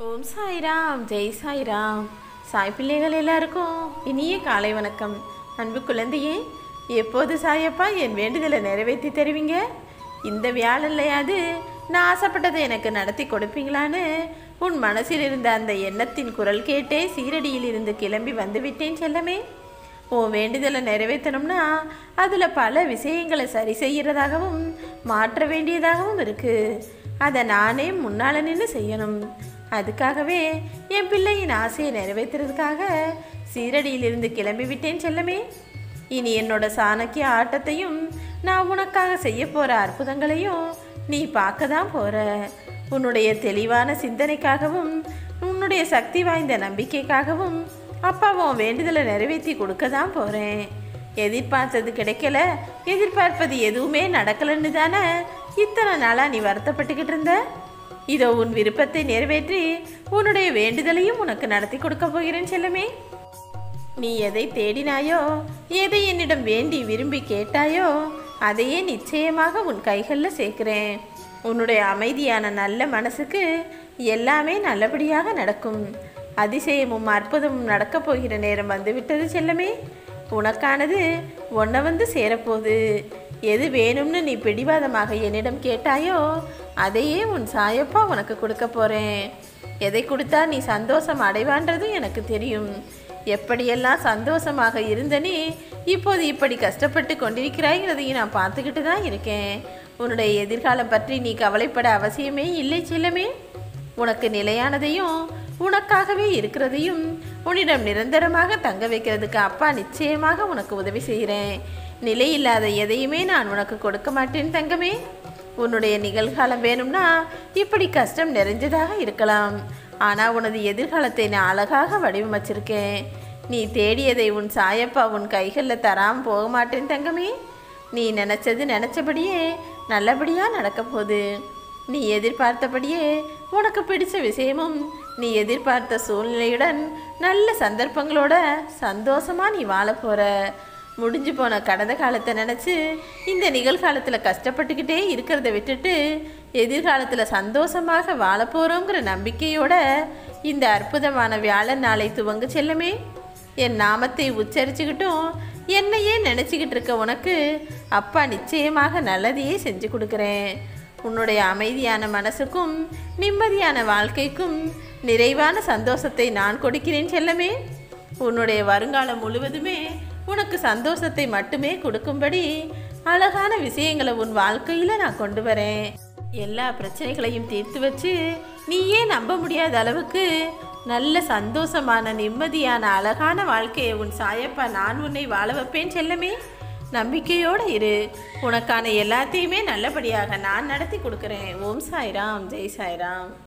ஓம் சாய்ராம் ஜெய் சாய்ராம் சாய் பிள்ளைகள் எல்லாருக்கும் இனிய காலை வணக்கம் அன்பு குழந்தையே எப்போது சாயப்பா என் வேண்டுதலை நிறைவேற்றி தருவீங்க இந்த வியாழல்லையாது நான் ஆசைப்பட்டதை எனக்கு நடத்தி கொடுப்பீங்களான்னு உன் மனசில் இருந்த அந்த எண்ணத்தின் குரல் கேட்டே சீரடியில் இருந்து கிளம்பி வந்துவிட்டேன் செல்லமே உன் வேண்டுதலை நிறைவேற்றணும்னா அதில் பல விஷயங்களை சரி செய்கிறதாகவும் மாற்ற வேண்டியதாகவும் இருக்குது அதை நானே முன்னால் நின்று செய்யணும் அதுக்காகவே என் பிள்ளையின் ஆசையை நிறைவேற்றுறதுக்காக சீரடியிலிருந்து கிளம்பி விட்டேன் செல்லமே இனி என்னோட சாணக்கிய ஆட்டத்தையும் நான் உனக்காக செய்ய போகிற அற்புதங்களையும் நீ பார்க்க தான் போகிற உன்னுடைய தெளிவான சிந்தனைக்காகவும் உன்னுடைய சக்தி வாய்ந்த நம்பிக்கைக்காகவும் அப்பா உன் வேண்டுதலை நிறைவேற்றி கொடுக்க தான் போகிறேன் எதிர்பார்த்தது கிடைக்கல எதிர்பார்ப்பது எதுவுமே நடக்கலன்னு தானே இத்தனை நாளாக நீ வருத்தப்பட்டுக்கிட்டு இருந்த இதோ உன் விருப்பத்தை நிறைவேற்றி உன்னுடைய வேண்டுதலையும் உனக்கு நடத்தி கொடுக்க போகிறேன் செல்லமே நீ எதை தேடினாயோ எதை என்னிடம் வேண்டி விரும்பி கேட்டாயோ அதையே நிச்சயமாக உன் கைகளில் சேர்க்கிறேன் உன்னுடைய அமைதியான நல்ல மனசுக்கு எல்லாமே நல்லபடியாக நடக்கும் அதிசயமும் அற்புதமும் நடக்கப் போகிற நேரம் வந்துவிட்டது செல்லமே உனக்கானது உன்னை வந்து சேரப்போகுது எது வேணும்னு நீ பிடிவாதமாக என்னிடம் கேட்டாயோ அதையே உன் சாயப்பா உனக்கு கொடுக்க போகிறேன் எதை கொடுத்தா நீ சந்தோஷம் அடைவான்றதும் எனக்கு தெரியும் எப்படியெல்லாம் சந்தோஷமாக இருந்த நீ இப்போது இப்படி கஷ்டப்பட்டு கொண்டிருக்கிறாய்ங்கிறதையும் நான் பார்த்துக்கிட்டு தான் இருக்கேன் உன்னுடைய எதிர்காலம் பற்றி நீ கவலைப்பட அவசியமே இல்லை செல்லமே உனக்கு நிலையானதையும் உனக்காகவே இருக்கிறதையும் உன்னிடம் நிரந்தரமாக தங்க வைக்கிறதுக்கு அப்பா நிச்சயமாக உனக்கு உதவி செய்கிறேன் நிலை இல்லாத எதையுமே நான் உனக்கு கொடுக்க மாட்டேன் தங்கமே உன்னுடைய நிகழ்காலம் வேணும்னா இப்படி கஷ்டம் நிறைஞ்சதாக இருக்கலாம் ஆனால் உனது எதிர்காலத்தை நான் அழகாக வடிவமைச்சிருக்கேன் நீ தேடியதை உன் சாயப்பா உன் கைகளில் தராமல் போக மாட்டேன் தங்கமே நீ நினச்சது நினச்சபடியே நல்லபடியாக நடக்க போகுது நீ எதிர்பார்த்தபடியே உனக்கு பிடிச்ச விஷயமும் நீ எதிர்பார்த்த சூழ்நிலையுடன் நல்ல சந்தர்ப்பங்களோட சந்தோஷமா நீ வாழ போற முடிஞ்சு போன கடந்த காலத்தை நினச்சி இந்த நிகழ்காலத்தில் கஷ்டப்பட்டுக்கிட்டே இருக்கிறத விட்டுட்டு எதிர்காலத்தில் சந்தோஷமாக வாழ போகிறோங்கிற நம்பிக்கையோட இந்த அற்புதமான வியாழன் நாளை துவங்க செல்லமே என் நாமத்தை உச்சரிச்சுக்கிட்டும் என்னையே நினச்சிக்கிட்டு இருக்க உனக்கு அப்பா நிச்சயமாக நல்லதையே செஞ்சு கொடுக்குறேன் உன்னுடைய அமைதியான மனசுக்கும் நிம்மதியான வாழ்க்கைக்கும் நிறைவான சந்தோஷத்தை நான் கொடுக்கிறேன் செல்லமே உன்னுடைய வருங்காலம் முழுவதுமே உனக்கு சந்தோஷத்தை மட்டுமே கொடுக்கும்படி அழகான விஷயங்களை உன் வாழ்க்கையில் நான் கொண்டு வரேன் எல்லா பிரச்சனைகளையும் தீர்த்து வச்சு நீயே நம்ப முடியாத அளவுக்கு நல்ல சந்தோஷமான நிம்மதியான அழகான வாழ்க்கையை உன் சாயப்பா நான் உன்னை வாழ வைப்பேன் செல்லமே நம்பிக்கையோடு இரு உனக்கான எல்லாத்தையுமே நல்லபடியாக நான் நடத்தி கொடுக்குறேன் ஓம் சாய்ராம் ஜெய் சாய்ராம்